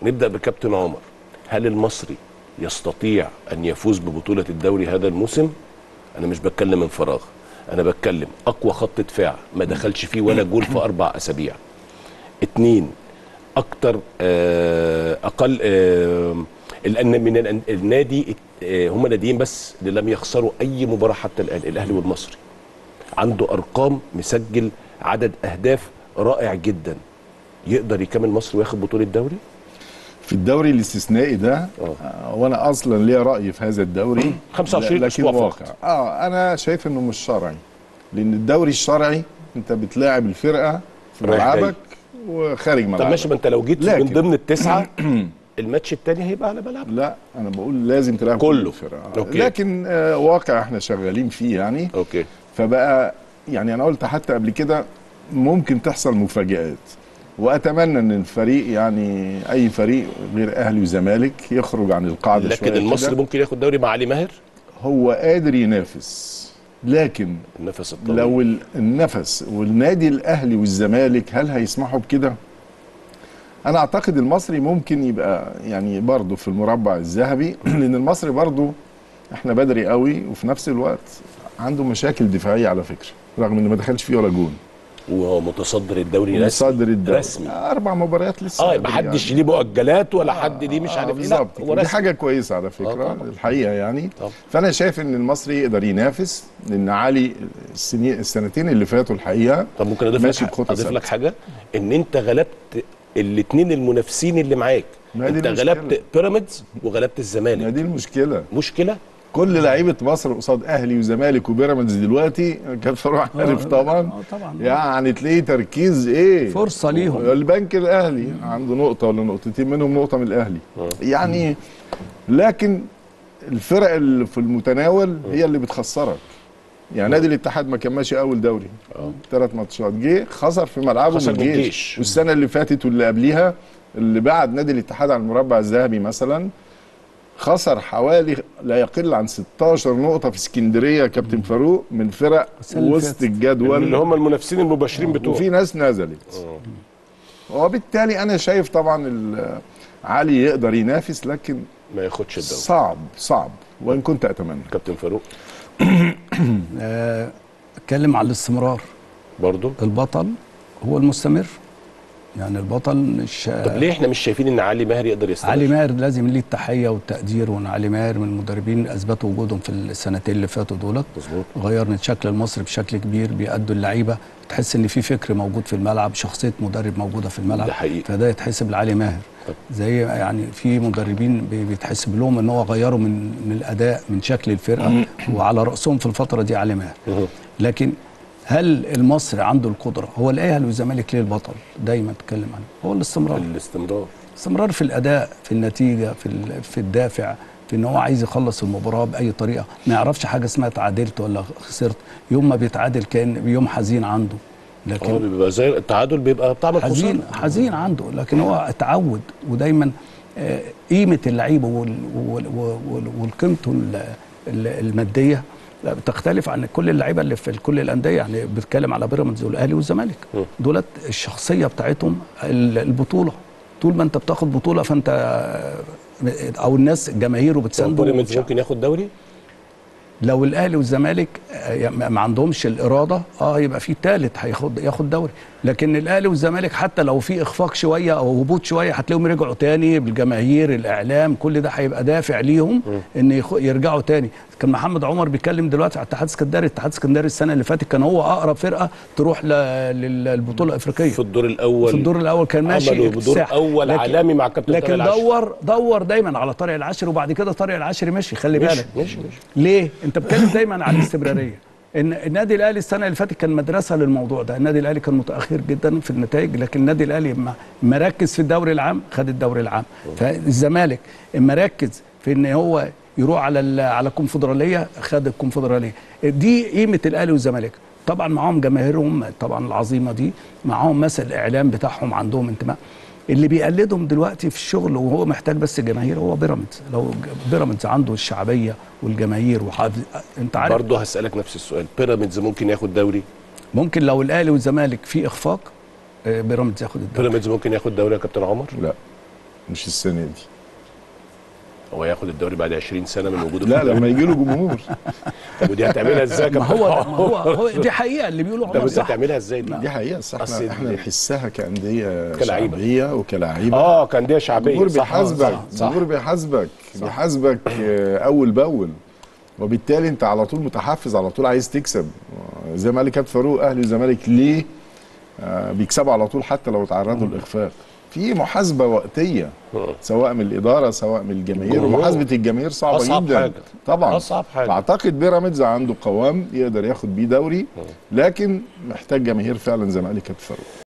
نبدا بكابتن عمر هل المصري يستطيع ان يفوز ببطوله الدوري هذا الموسم انا مش بتكلم من فراغ انا بتكلم اقوى خط دفاع ما دخلش فيه ولا جول في اربع اسابيع اتنين اكتر آه، اقل آه، الان من الأن- النادي آه، هم ناديين بس اللي لم يخسروا اي مباراه حتى الان الاهلي والمصري عنده ارقام مسجل عدد اهداف رائع جدا يقدر يكمل مصر وياخد بطوله الدوري في الدوري الاستثنائي ده آه. آه، وانا اصلا ليا راي في هذا الدوري 25 لكن أسبوع واقع فقط. اه انا شايف انه مش شرعي لان الدوري الشرعي انت بتلاعب الفرقه في رايح جاي. ملعبك وخارج ملعبك طب ماشي ما انت لو جيت من لكن- ضمن التسعه الماتش الثاني هيبقى على ملعب لا انا بقول لازم تلعب كل كله. الفرقه أوكي. لكن آه واقع احنا شغالين فيه يعني اوكي فبقى يعني انا قلت حتى قبل كده ممكن تحصل مفاجآت واتمنى ان الفريق يعني اي فريق غير اهلي وزمالك يخرج عن القاعده لكن شوية المصري كده. ممكن ياخد دوري مع علي ماهر هو قادر ينافس لكن النفس الطويل لو ال- النفس والنادي الاهلي والزمالك هل هيسمحوا بكده انا اعتقد المصري ممكن يبقى يعني برضه في المربع الذهبي لان المصري برضه احنا بدري قوي وفي نفس الوقت عنده مشاكل دفاعيه على فكره رغم انه ما دخلش فيه ولا جون وهو متصدر الدوري رسمي مصدر الدوري رسمي. اربع مباريات لسه اه بدري ما حدش يعني. ليه مؤجلات ولا حد ليه مش آه، عارف ايه لا بالظبط هو دي رسمي حاجه كويسه على فكره طبعا. الحقيقه يعني طبعا. فانا شايف ان المصري يقدر ينافس لان علي السنين السنتين اللي فاتوا الحقيقه طب ممكن اضيف ماشي لك بخطى اضيف لك ثابتة. حاجه ان انت غلبت الاثنين المنافسين اللي معاك ما دي انت المشكلة. غلبت بيراميدز وغلبت ما الزمالك دي المشكله مشكله كل لعيبه مصر قصاد اهلي وزمالك وبيراميدز دلوقتي كابتن فاروق عارف طبعا آه، طبعا يعني تلاقيه تركيز ايه فرصة ليهم. البنك الاهلي عنده نقطه ولا نقطتين منهم نقطه من الاهلي يعني لكن الفرق اللي في المتناول هي اللي بتخسرك يعني نادي الاتحاد ما كان ماشي اول دوري ثلاث ماتشات جه خسر في ملعبه خسر من من الجيش الجيش. والسنه اللي فاتت واللي قبليها اللي بعد نادي الاتحاد عن المربع الذهبي مثلا خسر حوالي لا يقل عن 16 نقطه في اسكندريه كابتن فاروق من فرق السنة اللي وسط فاتت. الجدول اللي هم المنافسين المباشرين بتوعه وفي ناس نزلت وبالتالي انا شايف طبعا ال- علي يقدر ينافس لكن ما ياخدش الدوري صعب صعب وان كنت اتمنى كابتن فاروق آه، اتكلم على الاستمرار برضو البطل هو المستمر يعني البطل مش طب ليه احنا مش شايفين ان علي ماهر يقدر يستمر علي ماهر لازم ليه التحيه والتقدير وان علي ماهر من المدربين اللي اثبتوا وجودهم في السنتين اللي فاتوا دولت مظبوط غير من شكل المصري بشكل كبير بيأدوا اللعيبه تحس ان في فكر موجود في الملعب شخصيه مدرب موجوده في الملعب ده حقيقي. فده يتحسب لعلي ماهر طب. زي يعني في مدربين بي- بيتحسب لهم ان هو غيروا من من الاداء من شكل الفرقه وعلى راسهم في الفتره دي علي ماهر مهم. لكن هل المصري عنده القدره هو الاهلي والزمالك ليه البطل دايما اتكلم عنه هو الاستمرار الاستمرار استمرار في الاداء في النتيجه في ال- في الدافع في ان هو عايز يخلص المباراه باي طريقه ما يعرفش حاجه اسمها تعادلت ولا خسرت يوم ما بيتعادل كان يوم حزين عنده اه لكن بيبقى زي التعادل بيبقى بطعم الخساره حزين حزين عنده لكن هو اتعود ودايما آه، قيمه اللعيبه وال- وال- وال- والقيمته ال- ال- الماديه لا بتختلف عن كل اللعيبه اللي في كل الانديه يعني بتكلم على بيراميدز والاهلي والزمالك م. دولت الشخصيه بتاعتهم ال- البطوله طول ما انت بتاخد بطوله فانت آه، او الناس جماهيره طب بتسانده بيراميدز ممكن ياخد دوري لو الاهلي والزمالك آه، يعني ما ما عندهمش الاراده اه يبقى في ثالث هياخد ياخد دوري لكن الاهلي والزمالك حتى لو في اخفاق شويه او هبوط شويه هتلاقيهم رجعوا تاني بالجماهير الاعلام كل ده هيبقى دافع ليهم ان يخ- يرجعوا تاني كان محمد عمر بيتكلم دلوقتي على اتحاد اسكندري اتحاد اسكندري السنه اللي فاتت كان هو اقرب فرقه تروح ل- لل- للبطوله الافريقيه في الدور الاول في الدور الاول كان ماشي عملوا دور اكتساح. اول لكن- عالمي مع كابتن طارق لكن العشري. دور دور دايما على طارق العشري وبعد كده طارق العشري مشي خلي مش بالك مش مش ليه؟ انت بتتكلم دايما عن الاستمراريه. ان النادي الاهلي السنه اللي فاتت كان مدرسه للموضوع ده، النادي الاهلي كان متاخر جدا في النتائج لكن النادي الاهلي اما اما ركز في الدوري العام خد الدوري العام، فالزمالك اما ركز في ان هو يروح على ال- على الكونفدراليه خد الكونفدراليه. دي قيمه الاهلي والزمالك. طبعا معاهم جماهيرهم طبعا العظيمه دي، معاهم مثل الاعلام بتاعهم عندهم انتماء. اللي بيقلدهم دلوقتي في الشغل وهو محتاج بس جماهير هو بيراميدز لو ج- بيراميدز عنده الشعبيه والجماهير وحافظ انت عارف برضه هسألك نفس السؤال بيراميدز ممكن ياخد دوري ممكن لو الاهلي والزمالك في اخفاق آه، بيراميدز ياخد الدوري بيراميدز ممكن ياخد دوري يا كابتن عمر لا مش السنه دي هو ياخد الدوري بعد 20 سنه من وجوده في لا الدوري. لما يجي له جمهور طب ودي هتعملها ازاي يا ما كابتن هو ما حافظ؟ هو, هو دي حقيقه اللي بيقولوا طب عمر انت صح هتعملها ازاي دي؟ دي حقيقه بس أصل احنا احنا ال- نحسها كانديه كلاعيبة. شعبيه وكلاعيبه اه كان دي شعبيه الجمهور صح بيحاسبك صح، صح الجمهور بيحاسبك بيحاسبك آه، اول باول وبالتالي انت على طول متحفز على طول عايز تكسب آه، زي ما قال كابتن فاروق اهلي والزمالك ليه آه، بيكسبوا على طول حتى لو تعرضوا لاخفاق في محاسبه وقتيه سواء من الاداره سواء من الجماهير الجمهور. ومحاسبه الجماهير صعبه أصعب جدا حاجة. طبعا أصعب حاجة. فاعتقد بيراميدز عنده قوام يقدر ياخد بيه دوري لكن محتاج جماهير فعلا زي ما قال كابتن فاروق